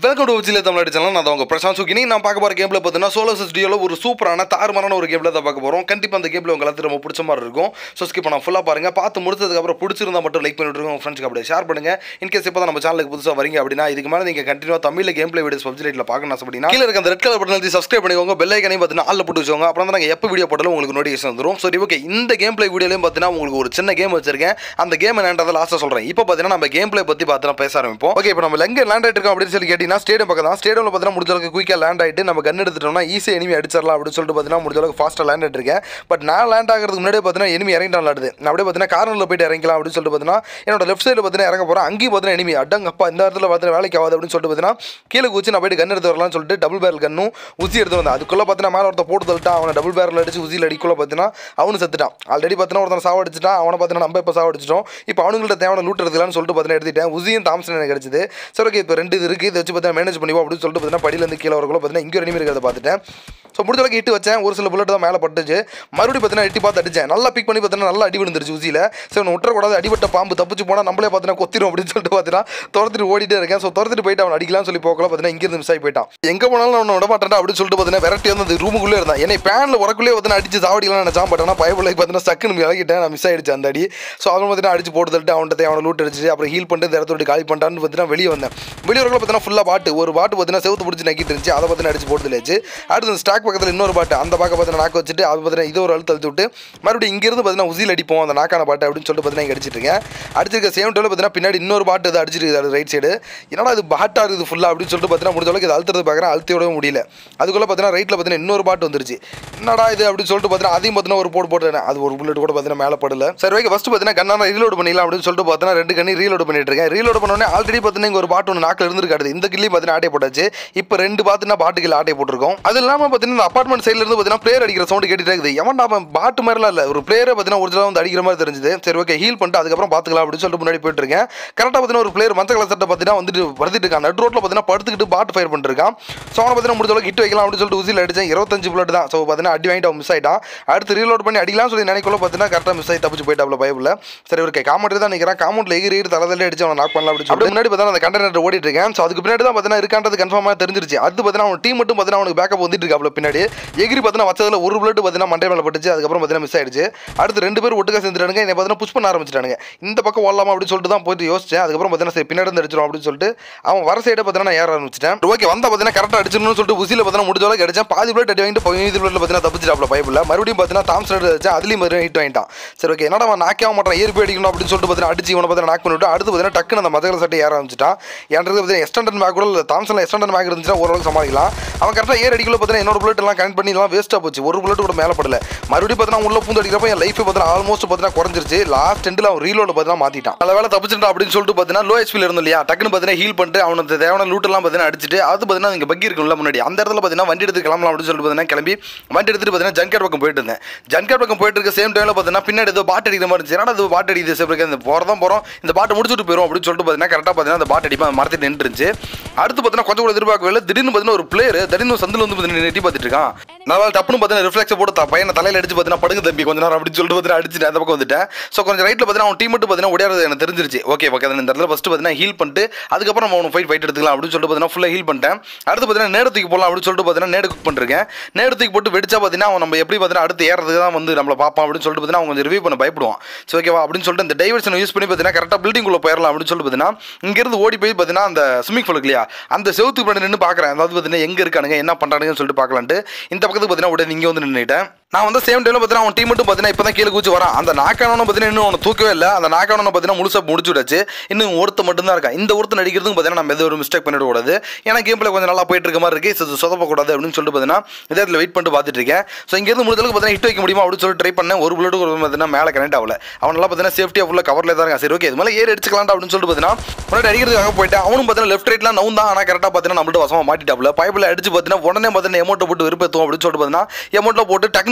welcome to உச்சில Tamil channel நான் தான் உங்க பிரசாந்த் சுக்கினி நான் பார்க்க போற கேம்ல பார்த்தீங்கன்னா சோலோ ஸ்டுடியோல ஒரு சூப்பரான தாறுமாறான ஒரு கேம்ல தான் பார்க்க போறோம் கண்டிப்பா அந்த கேம்ல உங்க எல்லாத்துக்கும் ரொம்ப பிடிச்ச மாதிரி இருக்கும் ஸோ ஸ்கிப் பண்ண ஃபுல்லா பாருங்க பார்த்து முடிச்சதுக்கு அப்புறம் பிடிச்சிருந்தா மட்டும் லைக் பண்ணிட்டு உங்க ஃப்ரெண்ட்ஸ்க்கு அப்படியே ஷேர் பண்ணுங்க இன்கேஸ் இப்போ நம்ம சேனலுக்கு புதுசா வரீங்க அப்படின்னா இதுக்கு மேல நீங்க கண்டினியூ தமிழ்ல கேம் பிளே வீடியோஸ் பப்ஜி லைட்ல பார்க்கணும் ஆசைப்பட்டீங்கன்னா கீழே இருக்க அந்த ரெட் கலர் பட்டன் அழுத்தி சப்ஸ்கிரைப் பண்ணிக்கோங்க பெல் ஐக்கனையும் பார்த்தீங்கன்னா ஆல்ல போட்டு வச்சுக்கோங்க அப்புறம் தான் நாங்கள் எப்போ வீடியோ போட்டாலும் உங்களுக்கு நோட்டிஃபிகேஷன் வந்துரும் சரி ஓகே இந்த கேம் பிளே வீடியோலையும் பார்த்தீங்கன்னா உங்களுக்கு ஒரு சின்ன கேம் வச்சிருக்கேன் அந்த கேம் என்னன்றதை லாஸ்ட்டாக சொல்றேன் இப்போ பார்த்தீங்கன்னா நம்ம கேம் பிளே பத்தி பார்த்து பேச ஆரம்பிப்போம் ஓகே இப்போ நம்ம எங்க லேண்ட் ஆயிட்டு இருக்கோம் அப்படின்னு சொல்லி கேட்டீங்கன்னா ஸ்டேடியம் பக்கம் தான் ஸ்டேடியம்ல பார்த்தீங்கன்னா முடிஞ்ச அளவுக்கு குயிக்காக லேண்ட் ஆயிட்டு நம்ம கன் எடுத்துட்டோம்னா ஈஸி எனிமி அடிச்சிடலாம் அப்படின்னு சொல்லிட்டு பார்த்தீங்கன்னா முடிஞ்ச அளவுக்கு ஃபாஸ்ட்டாக லேண்ட் ஆயிட்டு இருக்கேன் பட் நான் லேண்ட் ஆகிறதுக்கு முன்னாடி பார்த்தீங்கன்னா எனிமி இறங்கிட்டு விளாடுது நான் அப்படியே பார்த்தீங்கன்னா கார்னரில் போயிட்டு இறங்கிக்கலாம் அப்படின்னு சொல்லிட்டு பார்த்தீங்கன்னா என்னோட லெஃப்ட் சைடில் பார்த்தீங்கன்னா இறங்க போகிறேன் அங்கேயும் பார்த்தீங்கன்னா எனிமி அடங்கப்பா இந்த இடத்துல பார்த்தீங்கன்னா வேலைக்கு ஆகாது அப்படின்னு சொல்லிட்டு பார்த்தீங்கன்னா கீழே குச்சி நான் போயிட்டு கன் எடுத்து வரலாம்னு சொல்லிட்டு டபுள் பேரல் கன்னும் உசி எடுத்து வந்தேன் அதுக்குள்ளே பார்த்தீங்கன்னா மேலே ஒருத்த போட்டு தள்ளிட்டான் அவனை டபுள் பேரல் அடிச்சு உசியில் அடிக்குள்ள பார்த்தீங்கன்னா அவனு செத்துட்டான் ஆல்ரெடி பார்த்தீங்கன்னா ஒருத்தன் சாவடிச்சிட்டான் அவனை பார்த்தீங்கன்னா நம்ம இப்போ சாவடிச்சிட்டோம் இப்போ அவனுங்கள்ட்ட தேவையான லூட் எடுத்துக்கலாம்னு சொல்லிட்டு பார்த்தீங்கன்னா எடுத்துட்டேன் உசியும் தாம்சன் எனக்கு கிடச்சிது சரி ஓகே இப்போ ரெண்டு இது இருக்குது இதை வச்சு பார்த்தீங்கன்னா மேனேஜ் பண்ணிப்போம் அப்படின்னு சொல்லிட்டு பார்த்தீங்கன்னா படியிலேருந்து கீழே வரக்குள்ள பார்த்தீங்கன்னா இங்கே ரெனிமி இருக்கிறத பார்த்துட்டேன் ஸோ முடிஞ்ச அளவுக்கு இட்டு வச்சேன் ஒரு சில புல்லட் தான் மேலே பட்டுச்சு மறுபடியும் பார்த்தீங்கன்னா எட்டி பார்த்து அடிச்சேன் நல்லா பிக் பண்ணி பார்த்தீங்கன்னா நல்லா அடி விழுந்துருச்சு உசியில் சரி ஒன்று விட்டுறக்கூடாது அடிபட்ட பாம்பு தப்பிச்சு போனால் நம்மளே பார்த்தீங்கன்னா கொத்திரும் அப்படின்னு சொல்லிட்டு பார்த்தீங்கன்னா துரத்துட்டு ஓடிட்டே இருக்கேன் ஸோ துரத்துட்டு போயிட்டு அவன் அடிக்கலாம்னு சொல்லி போக்கல பார்த்தீங்கன்னா இங்கேருந்து மிஸ் ஆகி போயிட்டான் எங்கே போனாலும் அவனை விட மாட்டேன் அப்படின்னு சொல்லிட்டு பார்த்தீங்கன்னா விரட்டி வந்து அந்த ரூமுக்குள்ளே இருந்தான் என்னை பேனில் உரக்குள்ளே பார்த்தீங்கன்னா அடிச்சு சாவடிக்கலாம் நினச்சான் பட் ஆனால் பயப்பிள்ளை பார்த்தீங்கன்னா சக்குன்னு விலகிட்டேன் நான் மிஸ் ஆயிடுச்சு அந்த அடி ஸோ அவன் பார்த்தீங்கன்னா அடிச்சு போட்டு தள்ளிட்டு அவன்கிட்ட அவனை லூட் அடிச்சு அப்புறம் ஹீல் பண்ணிட்டு இந்த இடத்த விட்டு காலி பண்ணிட்டான்னு பார்த்தீங்கன்னா வெளியே வந்தேன் வெளியே வரக்குள்ள பார்த்தீங்கன்னா ஃபுல்லாக பாட்டு ஒரு பாட்டு பார்த்தீங்கன்னா செவுத்து பிடிச்சி நக்கிட்டு இருந்துச்சு அதை பார்த்தீங்கன்னா அடிச்சு போட்டு தள்ளிச்சு அடுத்து இந்த ஸ்டாக் பக்கத்தில் இன்னொரு பாட்டு அந்த பாக்க பார்த்தீங்கன்னா நாக்கு வச்சுட்டு அது பார்த்தீங்கன்னா இது ஒரு அழுத்து அழுத்து விட்டு மறுபடியும் இங்கேருந்து பார்த்தீங்கன்னா உசியில் அடிப்போம் அந்த நாக்கான பாட்டு அப்படின்னு சொல்லிட்டு பார்த்தீங்கன்னா இங்கே அடிச்சிட்டு இருக்கேன் அடிச்சிருக்க சேம் டைமில் பார்த்தீங்கன்னா பின்னாடி இன்னொரு பாட்டு இது அடிச்சிருக்கு ரைட் சைடு என்னடா இது பாட்டாக இருக்குது ஃபுல்லாக அப்படின்னு சொல்லிட்டு பார்த்தீங்கன்னா முடிஞ்ச அளவுக்கு இது அழுத்துறது பார்க்குறேன் அழுத்தி விடவே முடியல அதுக்குள்ளே பார்த்தீங்கன்னா ரைட்டில் பார்த்தீங்கன்னா இன்னொரு பாட்டு வந்துருச்சு என்னடா இது அப்படின்னு சொல்லிட்டு பார்த்தீங்கன்னா அதையும் பார்த்தீங்கன்னா ஒரு போட்டு போட்டுறேன் அது ஒரு புல்லட் கூட பார்த்தீங்கன்னா மேலே படல சரி ஓகே ஃபஸ்ட்டு பார்த்தீங்கன்னா கண்ணான ரீலோட் பண்ணிடலாம் அப்படின்னு சொல்லிட்டு பார்த்தீங்கன்னா ரெண்டு கண்ணி ரீலோட் பண்ணிட்டு இருக்கேன் ரீலோட் பண்ணோடனே ஆல்ரெடி பார்த்தீங்கன்னா இங்கே ஒரு பாட்டு ஒன்று நாக்கில் இருந்துருக்காது இந்த கிள்ளையும் பார்த்தீங்கன்னா ஆட்டை போட்டாச்சு இப்போ ரெண்டு பார்த்தீங்கன்னா பாட்டுக்கு ஆட்டை போட்டிருக்கோம் அது இல்லாமல் பார்த்தீங்கன்னா அப்பார்ட்மெண்ட் சைடில் இருந்து பார்த்தீங்கன்னா பிளேயர் அடிக்கிற சவுண்டு கேட்டுட்டே இருக்குது எவன் அவன் பாட்டு மாதிரிலாம் இல்லை ஒரு பிளேயரை பார்த்தீங்கன்னா ஒரிஜினலாக வந்து அடிக்கிற மாதிரி தெரிஞ்சுது சரி ஓகே ஹீல் பண்ணிட்டு அதுக்கப்புறம் பார்த்துக்கலாம் அப்படின்னு சொல்லிட்டு முன்னாடி போயிட்டு இருக்கேன் கரெக்டாக பார்த்தீங்கன்னா ஒரு பிளேயர் மஞ்சள் கலர் சட்டை பார்த்தீங்கன்னா வந்துட்டு படுத்துட்டு இருக்கான் நட் ரோட்டில் பார்த்தீங்கன்னா படுத்துக்கிட்டு பாட்டு ஃபயர் பண்ணிருக்கான் ஸோ அவனை பார்த்தீங்கன்னா முடிஞ்ச அளவுக்கு ஹிட் வைக்கலாம் அப்படின்னு சொல்லிட்டு ஊசியில் அடிச்சேன் இருபத்தஞ்சு புல்லட் தான் ஸோ பார்த்தீங்கன்னா அடி வாங்கிட்டு அவன் மிஸ் ஆயிட்டான் அடுத்து ரீலோட் பண்ணி அடிக்கலாம் சொல்லி நினைக்கல பார்த்தீங்கன்னா கரெக்டாக மிஸ் ஆகி தப்பிச்சு போயிட்டாப்ல பயப்பில் சரி ஒரு காமெண்ட்ரி தான் நிற்கிறான் காமெண்ட்ல எகிரி எகிரி தலைதலே அடிச்சு அவனை நாக் பண்ணலாம் அப்படின்னு சொல்லிட்டு முன்னாடி பார்த்தீங்கன்னா அந்த கண்டெய்னர் ஓடிட்டு இருக்கேன் ஸோ அதுக்கு பின்னாடி தான் பார்த்தீங்கன்னா இருக்கான்றது கன்ஃபார்மாக தெரிஞ்சிருச்சு அடுத்து பார்த்தீங்கன்னா அவன் டீம் மட்டும் பார்த்தீங்கன்னா அவனுக்கு பேக்கப் வந்துட்டு இருக்காப்ல பின்னாடி எகிரி பார்த்தீங்கன்னா வச்சதில் ஒரு புல்லட் பார்த்தீங்கன்னா மண்டை மேலே பட்டுச்சு அதுக்கப்புறம் பார்த்தீங்கன்னா மிஸ் ஆயிடுச்சு அடுத்து ரெண்டு பேர் ஒட்டுக்கா சேர்ந்துட்டானுங்க என்னை பார்த்தீங்கன்னா புஷ் பண்ண ஆரம்பிச்சிட்டானுங்க இந்த பக்கம் ஓடலாமா அப்படின்னு சொல்லிட்டு தான் போயிட்டு யோசிச்சேன் அதுக்கப்புறம் பார்த்தீங்கன்னா சரி பின்னாடி இருந்து அடிச்சிடும் அப்படின்னு சொல்லிட்டு அவன் வர சைடை பார்த்தீங்கன்னா நான் ஏற ஆரம்பிச்சிட்டேன் ஓகே வந்தா பார்த்தீங்கன்னா கரெக்டாக அடிச்சிடணும்னு சொல்லிட்டு உசியில் பார்த்தீங்கன்னா முடிஞ்ச அளவுக்கு அடிச்சேன் பாதி பிளேட் அடி வாங்கிட்டு பதினஞ்சு பிளேட்ல பார்த்தீங்கன்னா தப்பிச்சிட்டாப்ல பைப்பில் மறுபடியும் பார்த்தீங்கன்னா தாம்சன் அடிச்சேன் அதுலேயும் மறுபடியும் ஹிட் வாங்கிட்டான் சரி ஓகே என்னடா அவன் நாக்கே மாட்டான் ஏறி போய் அடிக்கணும் அப்படின்னு சொல்லிட்டு பார்த்தீங்கன்னா அடிச்சு இவனை பார்த்தீங்கன்னா நாக் பண்ணிவிட்டு அடுத்து பார்த்தீங்கன்னா டக்குன்னு அந்த மதகர சட்டை ஏற ஆரம்பிச்சிட்டான் என்கிறது பார்த்தீங்கன்னா எஸ்டண்டன் மேக் கூட இல்லை தாம்சனில் எஸ்டண்டன் மேக் இருந்துச்சுன்னா ஓரளவுக்கு சமாளிக்கலாம் அவன் கரெக்டாக ஏர் அடிக்கல பார்த்தீங்கன்னா என்னோட புல்லட் எல்லாம் கனெக்ட் பண்ணி எல்லாம் வேஸ்ட்டாக போச்சு ஒரு புல்லட் கூட மேலே படல மறுபடியும் பார்த்தீங்கன்னா உள்ள பூந்து அடிக்கிறப்ப என் லைஃப் பார்த்தீங்கன்னா ஆல்மோஸ்ட் பார்த்தீங்கன்னா குறைஞ்சிருச்சு லாஸ்ட் எண்டில் அவன் ரீலோட பார்த்தீங்கன்னா மாற்றிட்டான் நல்ல வேலை தப்பிச்சுட்டா அப்படின்னு சொல்லிட்டு பார்த்தீங்கன்னா லோ ஹெச்பியில் இருந்தோம் இல்லையா டக்குன்னு பார்த்தீங்கன்னா ஹீல் பண்ணிட்டு அவனுக்கு தேவையான லூட் எல்லாம் பார்த்தீங்கன்னா அடிச்சுட்டு அது பார்த்தீங்கன்னா இங்கே பக்கி இருக்கும்ல முன்னாடி அந்த இடத்துல பார்த்தீங்கன்னா வண்டி எடுத்து கிளம்பலாம் அப்படின்னு சொல்லிட்டு பார்த்தீங்கன்னா கிளம்பி வண்டி எடுத்துட்டு பார்த்தீங்கன்னா ஜன்கேட் பக்கம் போயிட்டு இருந்தேன் ஜன்கேட் பக்கம் போயிட்டு இருக்க சேம் டைமில் பார்த்தீங்கன்னா பின்னாடி ஏதோ பாட்டு அடிக்கிற மாதிரி இருந்துச்சு என்னடா இது பாட்டு அடிக்குது சரி இந்த போகிறதான் போகிறோம் இந்த பாட்டு முடிச்சுட்டு போயிடும் அப்படின்னு சொல்லிட்டு பார்த்தீங்கன்னா கரெக்டாக பார்த்தீங்கன்னா அந்த பாட்டு அடிப்பா மரத்தில் நின்றுச்சு அடுத்து பார்த்தீங்கன்னா கொஞ்சம் கூட எதிர்பார்க்கவே திடீர்னு பார்த்தீங்கன்னா ஒரு பிளேயர் திடீர்னு சந்தில் வந்து பார்த்தீங்கன்னா நெட்டி பார்த்துட்டு இருக்கான் நான் டப்புனு பார்த்தீங்கன்னா ரிஃப்ளெக்ஸை போட்டு த- பையனை தலையில் அடிச்சு பார்த்தீங்கன்னா படுங்க தம்பி கொஞ்ச நேரம் அப்படின்னு சொல்லிட்டு பார்த்தீங்கன்னா அடிச்சுட்டு அந்த பக்கம் வந்துட்டேன் ஸோ கொஞ்சம் ரைட்டில் பார்த்தீங்கன்னா அவன் டீம் மட்டும் பார்த்தீங்கன்னா ஓடியாரது எனக்கு தெரிஞ்சிருச்சு ஓகே ஓகே இந்த இடத்துல ஃபஸ்ட்டு பார்த்தீங்கன்னா ஹீல் பண்ணிட்டு அதுக்கப்புறம் நம்ம அவனை ஃபைட் ஃபைட் எடுத்துக்கலாம் அப்படின்னு சொல்லிட்டு பார்த்தீங்கன்னா ஃபுல்லாக ஹீல் பண்ணிட்டேன் அடுத்து பார்த்தீங்கன்னா நேரத்துக்கு போகலாம் அப்படின்னு சொல்லிட்டு பார்த்தீங்கன்னா நேடு குக் பண்ணிருக்கேன் நேரத்துக்கு போட்டு வெடிச்சா பார்த்தீங்கன்னா அவன் நம்ம எப்படி பார்த்தீங்கன்னா அடுத்து ஏறதுக்கு தான் வந்து நம்மளை பார்ப்பான் அப்படின்னு சொல்லிட்டு பார்த்தீங்கன்னா அவங்க கொஞ்சம் ரிவ்யூ பண்ண பயப்படுவான் ஸோ ஓகேவா அப்படின்னு சொல்லிட்டு இந்த டைவர்ஷன் யூஸ் பண்ணி பார்த்தீங்கன்னா கரெக்டாக பில்டிங்குள்ளே போயிடலாம் அப்படின்னு சொல்லிட்டு பார்த்தீங்கன்னா இங்கேருந்து ஓடி போய் பார்த்தீங்கன்னா அந்த ஸ்விமிங் பூல் இல்லையா அந்த செவுத்துக்கு பின்னாடி நின்று பார்க்குறேன் அதாவது பார்த்தீங்கன்னா எங்கே இருக்கானுங்க என்ன பண்ணுறானுங்கன்னு சொல்லிட்டு பார்க்கலான்ட்டு இந்த பக்கத்துக்கு பார்த்தீங்கன்னா உடனே இங்கே வந்து நின்றுட்டேன் நான் வந்து சேம் டைமில் பார்த்தீங்கன்னா அவன் டீம் மட்டும் பார்த்தீங்கன்னா இப்போ தான் கீழே கூச்சி வரான் அந்த நாக்கானவனை பார்த்தீங்கன்னா இன்னும் அவனை தூக்கவே இல்லை அந்த நாக்கானவனை பார்த்தீங்கன்னா முழுசாக முடிச்சு விடாச்சு இன்னும் ஒருத்த மட்டும்தான் இருக்கான் இந்த ஒருத்த நடிக்கிறதுக்கு பார்த்தீங்கன்னா நம்ம எந்த ஒரு மிஸ்டேக் பண்ணிடக்கூடாது ஏன்னா கேம் பிளே கொஞ்சம் நல்லா போயிட்டு இருக்க மாதிரி இருக்கு இது சொதப்பக்கூடாது அப்படின்னு சொல்லிட்டு பார்த்தீங்கன்னா இதே இடத்துல வெயிட் பண்ணிட்டு பார்த்துட்டு இருக்கேன் ஸோ இங்கேருந்து முடிஞ்சளவுக்கு பார்த்தீங்கன்னா ஹிட் வைக்க முடியுமா அப்படின்னு சொல்லிட்டு ட்ரை பண்ணேன் ஒரு புல்லட்டு ஒரு பார்த்தீங்கன்னா மேலே கனெக்ட் ஆகல அவன் நல்லா பார்த்தீங்கன்னா சேஃப்டியாக ஃபுல்லாக கவரில் தான் இருக்கான் சரி ஓகே இது மேலே ஏறி அடிச்சுக்கலாம்டா அப்படின்னு சொல்லிட்டு பார்த்தீங்கன்னா முன்னாடி அடிக்கிறதுக்காக போயிட்டேன் அவனும் பார்த்தீங்கன்னா லெஃப்ட் ரைட்லாம் நவுன் தான் ஆனால் கரெக்டாக பார்த்தீங்கன்னா நம்மள்ட்ட வசமாக மாட்டிட்டாப்ல பைப்பில் அடிச்சு பார்த்தீங்கன்னா உடனே பார்த்தீங்கன்னா எமௌண்ட்டை போட்டு விருப்பத்துவோம் அப்படின்னு சொல்லிட்டு பார்த்தீங்கன்னா எமௌண்ட்டில் போட்டு டக்குன்னு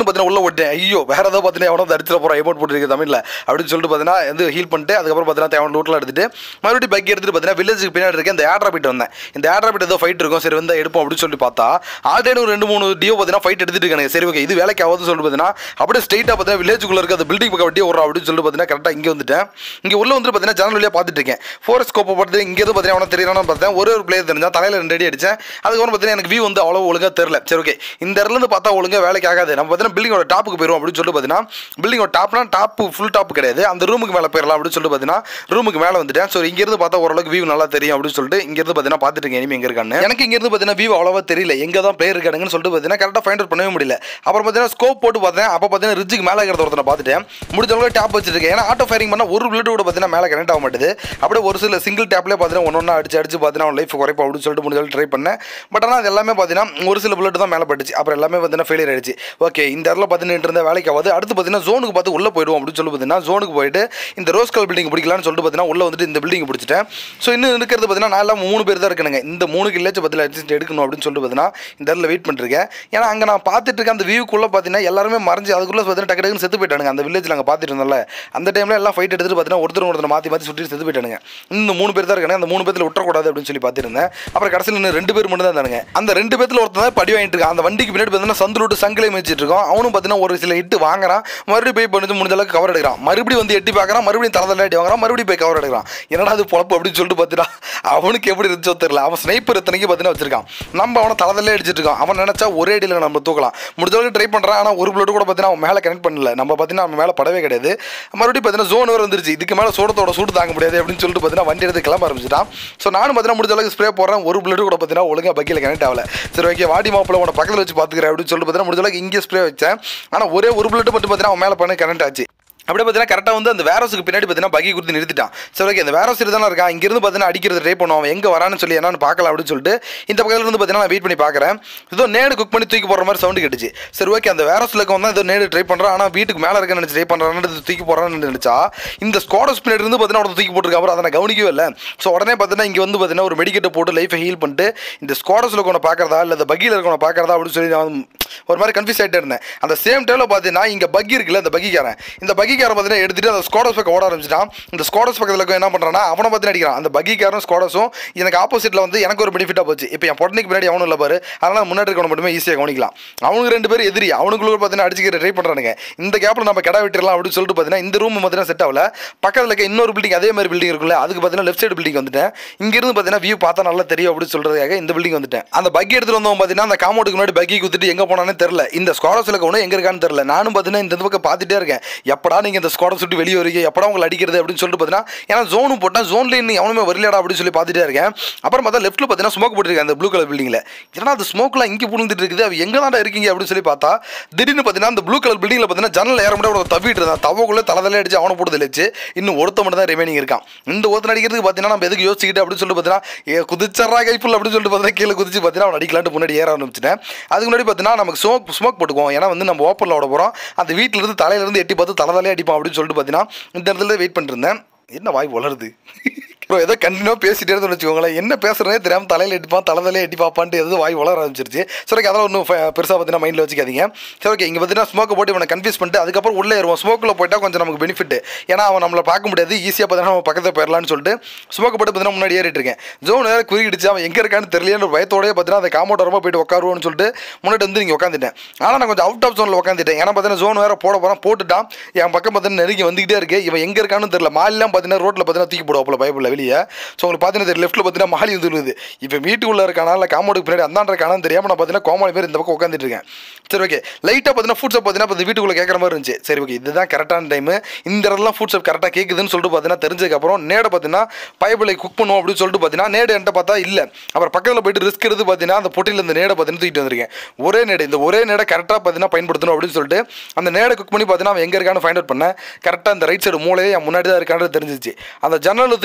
பார்த்தீங்கன்னா உள்ள ஓட்டேன் ஐயோ வேற ஏதோ பார்த்தீங்கன்னா எவனோ அடிச்சிட போகிறோம் எமௌண்ட் போட்டுருக்கு தமிழில் அப்படின்னு சொல்லிட்டு பார்த்தீங்கன்னா வந்து ஹீல் பண்ணிட்டு அதுக்கப்புறம் பார்த்தீங்கன்னா தேவையான லூட்லாம் எடுத்துட்டு மறுபடியும் பைக் எடுத்துட்டு பார்த்தீங்கன்னா வில்லேஜுக்கு பின்னாடி இருக்க இந்த ஏட்ரா போயிட்டு வந்தேன் இந்த ஏட்ரா போயிட்டு ஏதோ ஃபைட் இருக்கும் சரி வந்து எடுப்போம் அப்படின்னு சொல்லி பார்த்தா ஆல்ரெடி ஒரு ரெண்டு மூணு டியோ பார்த்தீங்கன்னா ஃபைட் எடுத்துட்டு இருக்காங்க சரி ஓகே இது வேலைக்கு ஆகுதுன்னு சொல்லிட்டு பார்த்தீங்கன்னா அப்படியே ஸ்ட்ரைட்டாக பார்த்தீங்கன்னா வில்லேஜுக்குள்ள இருக்க அந்த பில்டிங் பக்கம் வட்டி வரும் அப்படின்னு சொல்லிட்டு பார்த்தீங்கன்னா கரெக்டாக இங்கே வந்துட்டேன் இங்கே உள்ள வந்து பார்த்தீங்கன்னா ஜன்னல் வழியாக பார்த்துட்டு இருக்கேன் ஃபோரஸ்ட் ஸ்கோப்பை பார்த்து இங்கே எதுவும் பார்த்தீங்கன்னா அவனை தெரியணும்னு பார்த்தேன் ஒரே ஒரு பிளேயர் தெரிஞ்சா தலையில் ரெண்டு அடி அடிச்சேன் அதுக்கப்புறம் பார்த்தீங்கன்னா எனக்கு வியூ வந்து அவ்வளோ ஒழுங்காக தெரியல சரி ஓகே இந்த இடத்துல இருந்து பார்த்தா ஒழுங்காக வேலைக்கு ஆகாது நம்ம பார்த்தீங்கன்னா பில்டிங்கோட டாப்புக்கு போயிடும் அப்படின்னு சொல்லிட்டு பார்த்தீங்கன்னா பில்டிங்கோட டாப்னா டாப்பு ஃபுல் டாப் கிடையாது அந்த ரூமுக்கு மேலே போயிடலாம் அப்படின்னு சொல்லிட்டு பார்த்தீங்கன்னா ரூமுக்கு மேலே வந்துட்டேன் ஸோ இங்கேருந்து பார்த்தா ஓரளவுக்கு வியூ நல்லா தெரியும் அப்படின்னு சொல்லிட்டு இங்கேருந்து பார்த்தீங்கன்னா பார்த்துட்டு இருக்கேன் இனிமே எங்கே இருக்கான்னு எனக்கு இங்கேருந்து பார்த்தீங்கன்னா வியூ அவ்வளோவா தெரியல எங்கே தான் பிளேயர் இருக்கானுங்கன்னு சொல்லிட்டு பார்த்தீங்கன்னா கரெக்டாக ஃபைண்ட் அவுட் பண்ணவே முடியல அப்புறம் பார்த்தீங்கன்னா ஸ்கோப் போட்டு பார்த்தேன் அப்போ பார்த்தீங்கன்னா ரிட்ஜுக்கு மேலே இருக்கிறத ஒருத்தனை பார்த்துட்டேன் முடிஞ்ச அளவுக்கு டேப் வச்சிருக்கேன் ஏன்னா ஆட்டோ ஃபயரிங் பண்ணால் ஒரு புல்லட் கூட பார்த்தீங்கன்னா மேலே கனெக்ட் ஆக மாட்டேது அப்படியே ஒரு சில சிங்கிள் டேப்லேயே பார்த்தீங்கன்னா ஒன்று ஒன்றா அடிச்சு அடிச்சு பார்த்தீங்கன்னா லைஃப் குறைப்பா அப்படின்னு சொல்லிட்டு முடிஞ்ச ட்ரை பண்ணேன் பட் ஆனால் அது எல்லாமே பார்த்தீங்கன்னா ஒரு சில புல்லட் தான் மேலே பட்டுச்சு அப்புறம் எல்லாமே பார்த்தீங்கன்னா ஃபெயிலியர் ஆயிடுச்சு ஓகே இந்த இடத்துல பார்த்தீங்கன்னா இருந்த வேலைக்கு ஆகாது அடுத்து பார்த்தீங்கன்னா ஜோனுக்கு பார்த்து உள்ளே போயிடுவோம் அப்படின்னு சொல்லி பார்த்தீங்கன்னா ஜோனுக்கு போயிட்டு இந்த ரோஸ் கல் பில்டிங் பிடிக்கலாம்னு சொல்லிட்டு பார்த்தீங்கன்னா உள்ள வந்துட்டு இந்த பில்டிங் பிடிச்சிட்டேன் ஸோ இன்னும் இருக்கிறது பார்த்தீங்கன்னா நான் எல்லாம் மூணு பேர் தான் இருக்கணுங்க இந்த மூணு கில்லாச்சும் பதில் அடிச்சுட்டு எடுக்கணும் அப்படின்னு சொல்லிட்டு பார்த்தீங்கன்னா இந்த இடத்துல வெயிட் பண்ணிருக்கேன் ஏன்னா அங்கே நான் பார்த்துட்டு இருக்க அந்த வியூக்குள்ளே பார்த்தீங்கன்னா எல்லாருமே மறைஞ்சு அதுக்குள்ளே பார்த்தீங்கன்னா டக்கு டக்குன்னு செத்து போயிட்டானுங்க அந்த வில்லேஜில் அங்கே பார்த்துட்டு இருந்தோம்ல அந்த டைமில் எல்லாம் ஃபைட் எடுத்துட்டு பார்த்தீங்கன்னா ஒருத்தர் ஒருத்தர் மாற்றி மாற்றி சுற்றி செத்து போயிட்டானுங்க இந்த மூணு பேர் தான் இருக்காங்க அந்த மூணு பேர்த்தில் விட்டுறக்கூடாது அப்படின்னு சொல்லி பார்த்துருந்தேன் அப்புறம் கடைசியில் இன்னும் ரெண்டு பேர் மட்டும் தான் இருந்தானுங்க அந்த ரெண்டு பேர்த்தில் ஒருத்தன் தான் படி வாங்கிட்டு இருக்கான் அந்த வண்டிக்கு பின்னாடி பார்த்தீங்கன்னா சந்து விட்டு சங்கிலே மிச்சிட்டு இருக்கோம் அவனும் பார்த்தீங்கன்னா ஒரு சில இட்டு வாங்குறான் மறுபடியும் போய் பண்ணி முடிஞ்ச அளவுக்கு கவர் எடுக்கிறான் மறுபடியும் வந்து எட்டி பார்க்குறான் மறுபடியும் தலை அடி வாங்குறான் மறுபடியும் போய் கவர் எடுக்கிறான் என்னடா அது பொழப்பு அப்படின்னு சொல்லிட்டு பார்த்துட்டா அவனுக்கு எப்படி இருந்துச்சோ தெரியல அவன் ஸ்னைப்பர் இத்தனைக்கு பார்த்தீங்கன்னா வச்சிருக்கான் நம்ம அவனை தலை அடிச்சிட்டு இருக்கான் அவன் நினைச்சா ஒரே அடியில் நம்ம தூக்கலாம் முடிஞ்ச அளவுக்கு ட்ரை பண்ணுறான் ஆனால் ஒரு பிளட் கூட பார்த்தீங்கன்னா அவன் மேலே கனெக்ட் பண்ணல நம்ம பார்த்தீங்கன்னா அவன் மேலே படவே கிடையாது மறுபடியும் பார்த்தீங்கன்னா ஜோன் வர வந்துருச்சு இதுக்கு மேலே சூடத்தோட சூடு தாங்க முடியாது அப்படின்னு சொல்லிட்டு பார்த்தீங்கன்னா வண்டி எடுத்து கிளம்ப ஆரம்பிச்சிட்டான் ஸோ நானும் பார்த்தீங்கன்னா முடிஞ்ச அளவுக்கு ஸ்ப்ரே போடுறேன் ஒரு பிளட் கூட பார்த்தீங்கன்னா ஒழுங்காக பக்கியில் கனெக்ட் ஆகல சரி ஓகே வாடி மாப்பிள்ள உன பக்கத்தில் வச்சு பார்த்துக்கிறேன் அப்படின்னு சொல்லிட்டு பார்த்தீங்கன்னா முடிஞ்ச அளவுக்கு இங்கே ஸ்ப்ரே வச்சேன் ஆனால் ஒரே ஒரு பிளட் மட்டும் பார்த்தீங்கன்னா அவன் மேலே பண்ணி கனெக்ட் ஆச்சு அப்படியே பார்த்தீங்கன்னா கரெக்டாக வந்து அந்த வேரோஸுக்கு பின்னாடி பார்த்தீங்கன்னா பகி கொடுத்து நிறுத்திட்டான் சரி ஓகே அந்த வேரோஸ் தானே இருக்கான் இங்கேருந்து பார்த்தீங்கன்னா அடிக்கிறது ட்ரை பண்ணுவோம் அவன் எங்கே வரான்னு சொல்லி என்னன்னு பார்க்கலாம் அப்படின்னு சொல்லிட்டு இந்த பக்கத்துல இருந்து பார்த்தீங்கன்னா நான் வெயிட் பண்ணி பார்க்குறேன் ஏதோ நேடு குக் பண்ணி தூக்கி போடுற மாதிரி சவுண்டு கேட்டுச்சு சரி ஓகே அந்த வேரோஸில் வந்து ஏதோ நேடு ட்ரை பண்ணுறான் ஆனால் வீட்டுக்கு மேலே இருக்க நினச்சி ட்ரை பண்ணுறான்னு தூக்கி போடுறான்னு நினச்சா இந்த ஸ்குவாடஸ் பின்னாடி இருந்து பார்த்தீங்கன்னா ஒருத்தன் தூக்கி போட்டுருக்க அப்புறம் அதை நான் கவனிக்கவே இல்லை ஸோ உடனே பார்த்தீங்கன்னா இங்கே வந்து பார்த்தீங்கன்னா ஒரு மெடிக்கெட்டை போட்டு லைஃபை ஹீல் பண்ணிட்டு இந்த ஸ்குவாடஸில் இருக்கவனை பார்க்குறதா இல்லை இந்த பக்கியில் இருக்கவனை பார்க்குறதா அப்படின்னு சொல்லி நான் ஒரு மாதிரி கன்ஃபியூஸ் ஆகிட்டே இருந்தேன் அந்த சேம் டைமில் பார்த்தீங்கன்னா இங்கே பக்கி இருக்குல்ல இந்த பக்கிக்காரன் இந்த பக்கிக்காரன் பார்த்தீங்கன்னா எடுத்துட்டு அந்த ஸ்குவாடஸ் பக்கம் ஓட ஆரம்பிச்சிட்டான் இந்த ஸ்குவாடஸ் பக்கத்தில் இருக்க என்ன பண்ணுறான்னா அவனை பார்த்து அடிக்கிறான் அந்த பக்கிக்காரன் ஸ்குவாடஸும் எனக்கு ஆப்போசிட்டில் வந்து எனக்கு ஒரு பெனிஃபிட்டாக போச்சு இப்போ என் பொட்டனுக்கு பின்னாடி அவனும் இல்லை பாரு அதனால் முன்னாடி இருக்கவனை மட்டுமே ஈஸியாக கவனிக்கலாம் அவனுக்கு ரெண்டு பேர் எதிரி அவனுக்குள்ள பார்த்தீங்கன்னா அடிச்சுக்கிற ட்ரை பண்ணுறானுங்க இந்த கேப்பில் நம்ம கடை விட்டுறலாம் அப்படின்னு சொல்லிட்டு பார்த்தீங்கன்னா இந்த ரூம் பார்த்தீங்கன்னா செட் ஆகல பக்கத்தில் இருக்க இன்னொரு பில்டிங் அதே மாதிரி பில்டிங் இருக்குல்ல அதுக்கு பார்த்தீங்கன்னா லெஃப்ட் சைடு பில்டிங் வந்துட்டேன் இங்கிருந்து பார்த்தீங்கன்னா வியூ பார்த்தா நல்லா தெரியும் அப்படின்னு சொல்கிறதுக்காக இந்த பில்டிங் வந்துட்டேன் அந்த பக்கி எடுத்துட்டு வந்தவன் பார்த்தீங்கன்னா அந்த காமௌண்டுக்கு முன்னாடி பக்கி குத்துட்டு எங்கே போனானே தெரியல இந்த ஸ்குவாடஸில் இருக்கவனும் எங்கே இருக்கான்னு தெரியல நானும் பார்த்தீங்கன்னா இந்த பக்கம் பார்த்துட்டே இருக்கேன் எப்படா நீங்கள் இந்த ஸ்குவாடை சுட்டு வெளியே வரீங்க எப்படா உங்களை அடிக்கிறது அப்படின்னு சொல்லிட்டு பார்த்தீங்கன்னா ஏன்னா ஜோனு போட்டால் ஜோன்ல இன்னும் எவனுமே வரலையாடா அப்படின்னு சொல்லி பார்த்துட்டே இருக்கேன் அப்புறம் பார்த்தா லெஃப்ட்டில் பார்த்தீங்கன்னா ஸ்மோக் போட்டுருக்கேன் அந்த ப்ளூ கலர் பில்டிங்கில் ஏன்னா அந்த ஸ்மோக்லாம் இங்கே புழுந்துட்டு இருக்குது அவ எங்கே தான் இருக்கீங்க அப்படின்னு சொல்லி பார்த்தா திடீர்னு பார்த்தீங்கன்னா அந்த ப்ளூ கலர் பில்டிங்கில் பார்த்தீங்கன்னா ஜன்னல் ஏற முடியாது ஒரு தவிட்டு இருந்தான் தவக்குள்ளே தலை அடிச்சு அவனை போட்டு தெளிச்சு இன்னும் ஒருத்த மட்டும் தான் ரிமைனிங் இருக்கான் இந்த ஒருத்தன் அடிக்கிறதுக்கு பார்த்தீங்கன்னா நம்ம எதுக்கு யோசிச்சுக்கிட்டு அப்படின்னு சொல்லிட்டு பார்த்தீங்கன்னா ஏ குதிச்சரா கைப்புல் அப்படின்னு சொல்லிட்டு பார்த்தீங்கன்னா கீழே குதிச்சு பார்த்தீங்கன்னா அவன் அடிக்கலான்ட்டு முன்னாடி ஏற ஆரம்பிச்சிட்டேன் அதுக்கு முன்னாடி பார்த்தீங்கன்னா நமக்கு ஸ்மோக் ஸ்மோக் போட்டுக்குவோம் ஏன்னா வந்து நம்ம ஓப்பனில் ஓட போகிறோம் அந்த வீட்டில் இருந்து தலையிலேருந்து எட்டி பார்த்து தலை தலையே அடிப்பான் அப்படின்னு சொல்லிட்டு பார்த்தீங்கன்னா இந்த இடத்துல வெயிட் பண்ணிருந்தேன் என்ன வாய் வளருது ப்ரோ ஏதோ கண்டினியூவாக பேசிட்டே இருந்து வச்சுக்கோங்களேன் என்ன பேசுறதே தெரியாமல் தலையில் எட்டிப்பான் தலை தலையை எட்டி பார்ப்பான்ட்டு எது வாய் வளர ஆரம்பிச்சிருச்சு சரி ஓகே அதெல்லாம் ஒன்றும் பெருசாக பார்த்தீங்கன்னா மைண்டில் வச்சுக்காதீங்க சரி ஓகே இங்கே பார்த்தீங்கன்னா ஸ்மோக்கை போட்டு இவனை கன்ஃபியூஸ் பண்ணிட்டு அதுக்கப்புறம் உள்ளே ஏறுவோம் ஸ்மோக்கில் போயிட்டால் கொஞ்சம் நமக்கு பெனிஃபிட் ஏன்னா அவன் நம்மளை பார்க்க முடியாது ஈஸியாக பார்த்தீங்கன்னா நம்ம பக்கத்தில் போயிடலான்னு சொல்லிட்டு ஸ்மோக்கை போட்டு பார்த்தீங்கன்னா முன்னாடி ஏறிட்டு இருக்கேன் ஜோன் வேறு குறுக்கிடுச்சு அவன் எங்கே இருக்கான்னு தெரியலன்னு பயத்தோடய பார்த்தீங்கன்னா அந்த காமௌண்ட் ரொம்ப போயிட்டு உட்காருவோம்னு சொல்லிட்டு முன்னாடி வந்து நீங்கள் உட்காந்துட்டேன் ஆனால் நான் கொஞ்சம் அவுட் ஆஃப் ஜோனில் உட்காந்துட்டேன் ஏன்னா பார்த்தீங்கன்னா ஜோன் வேறு போட போகிறான் போட்டுட்டான் என் பக்கம் பார்த்தீங்கன்னா நெருங்கி வந்துகிட்டே இருக்கு இவன் எங்கே இருக்கான்னு தெரியல மாலிலாம் பார்த்தீங்கன்னா ரோட்டில் பார்த்தீங்கன்னா தூக்கி போடுவாப்பில் பைப்பில் வெளியே ஸோ உங்களுக்கு பார்த்தீங்கன்னா லெஃப்ட்டில் பார்த்தீங்கன்னா மாலி வந்து விழுது இப்போ வீட்டுக்குள்ளே இருக்கானா இல்லை காமௌண்டுக்கு பின்னாடி அந்தாண்ட இருக்கானு தெரியாமல் நான் பார்த்தீங்கன்னா கோமாளி பேர் இந்த பக்கம் உட்காந்துட்டு இருக்கேன் சரி ஓகே லைட்டாக பார்த்தீங்கன்னா ஃபுட்ஸை பார்த்தீங்கன்னா இப்போ வீட்டுக்குள்ளே கேட்குற மாதிரி இருந்துச்சு சரி ஓகே இதுதான் கரெக்டான டைமு இந்த இடத்துல ஃபுட்ஸப் கரெக்டாக கேட்குதுன்னு சொல்லிட்டு பார்த்தீங்கன்னா தெரிஞ்சதுக்கப்புறம் நேடை பார்த்தீங்கன்னா பைப்பில் குக் பண்ணுவோம் அப்படின்னு சொல்லிட்டு பார்த்தீங்கன்னா நேடு என்கிட்ட பார்த்தா இல்லை அப்புறம் பக்கத்தில் போயிட்டு ரிஸ்க் எடுத்து பார்த்தீங்கன்னா அந்த பொட்டியில் இந்த நேடை பார்த்தீங்கன்னா தூக்கிட்டு வந்திருக்கேன் ஒரே நேடு இந்த ஒரே நேடை கரெக்டாக பார்த்தீங்கன்னா பயன்படுத்தணும் அப்படின்னு சொல்லிட்டு அந்த நேடை குக் பண்ணி பார்த்தீங்கன்னா அவன் எங்கே இருக்கான்னு ஃபைண்ட் அவுட் பண்ணேன் கரெக்டாக அந்த ரைட் சைடு மூலையே என் முன்னாடி தான் இருக்கான்றது தெரிஞ்சிச்சு அந்த ஜன்னலில் தூக்கி போட்டு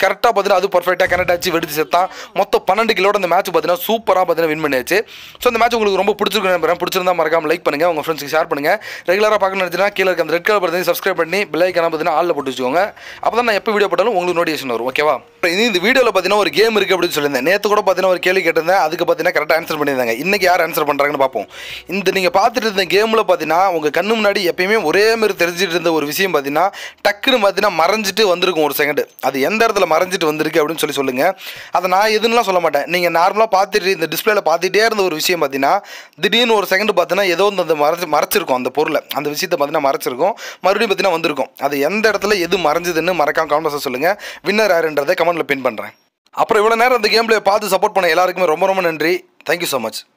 கரெக்டாக பார்த்தீங்கன்னா அது பர்ஃபெக்டாக கனெக்ட் ஆச்சு வெடிச்சு செத்தான் மொத்தம் பன்னெண்டு கிலோட அந்த மேட்ச் பார்த்தீங்கன்னா சூப்பராக பார்த்தீங்கன்னா வின் பண்ணியாச்சு ஸோ அந்த மேட்ச் உங்களுக்கு ரொம்ப பிடிச்சிருக்கு நம்புறேன் பிடிச்சிருந்தா மறக்காம லைக் பண்ணுங்கள் உங்கள் ஃப்ரெண்ட்ஸ்க்கு ஷேர் பண்ணுங்கள் ரெகுலராக பார்க்கணும்னு நினச்சினா கீழே இருக்க அந்த ரெட் கலர் பட்டனை சப்ஸ்கிரைப் பண்ணி பெல் ஐக்கான பார்த்தீங்கன்னா ஆளில் போட்டு வச்சுக்கோங்க அப்போ தான் நான் எப்போ வீடியோ போட்டாலும் உங்களுக்கு நோட்டிஃபிகேஷன் வரும் ஓகேவா இப்போ இது இந்த வீடியோவில் பார்த்தீங்கன்னா ஒரு கேம் இருக்குது அப்படின்னு சொல்லியிருந்தேன் நேற்று கூட பார்த்தீங்கன்னா ஒரு கேள்வி கேட்டிருந்தேன் அதுக்கு பார்த்தீங்கன்னா கரெக்டாக ஆன்சர் பண்ணியிருந்தாங்க இன்றைக்கி யார் ஆன்சர் பண்ணுறாங்கன்னு பார்ப்போம் இந்த நீங்கள் பார்த்துட்டு இருந்த கேமில் பார்த்தீங்கன்னா உங்கள் கண்ணு முன்னாடி எப்பயுமே ஒரே மாதிரி தெரிஞ்சிட்டு இருந்த ஒரு விஷயம் பார்த்தீங்கன்னா டக்குன்னு பார்த்தீங்கன்னா மறைஞ்சிட்டு வந்திருக்கும் ஒரு செகண்ட் அது எந்த இடத்துல மறைஞ்சிட்டு வந்திருக்கு அப்படின்னு சொல்லி சொல்லுங்கள் அதை நான் எதுன்னுலாம் சொல்ல மாட்டேன் நீங்கள் நார்மலாக பார்த்துட்டு இந்த டிஸ்பிளேல பார்த்துட்டே இருந்த ஒரு விஷயம் பார்த்தீங்கன்னா திடீர்னு ஒரு செகண்ட் பார்த்தீங்கன்னா ஏதோ வந்து அந்த மறைச்சு மறைச்சிருக்கும் அந்த பொருளை அந்த விஷயத்தை பார்த்தீங்கன்னா மறைச்சிருக்கும் மறுபடியும் பார்த்தீங்கன்னா வந்திருக்கும் அது எந்த இடத்துல எது மறைஞ்சதுன்னு மறக்காம கமெண்ட்ஸை சொல்லுங்கள் வின்னர் யாருன்றதை கமெண்ட்டில் பின் பண்ணுறேன் அப்புறம் இவ்வளோ நேரம் அந்த கேம் பார்த்து சப்போர்ட் பண்ண எல்லாருக்குமே ரொம்ப ரொம்ப நன்றி தேங்க்யூ ஸோ மச்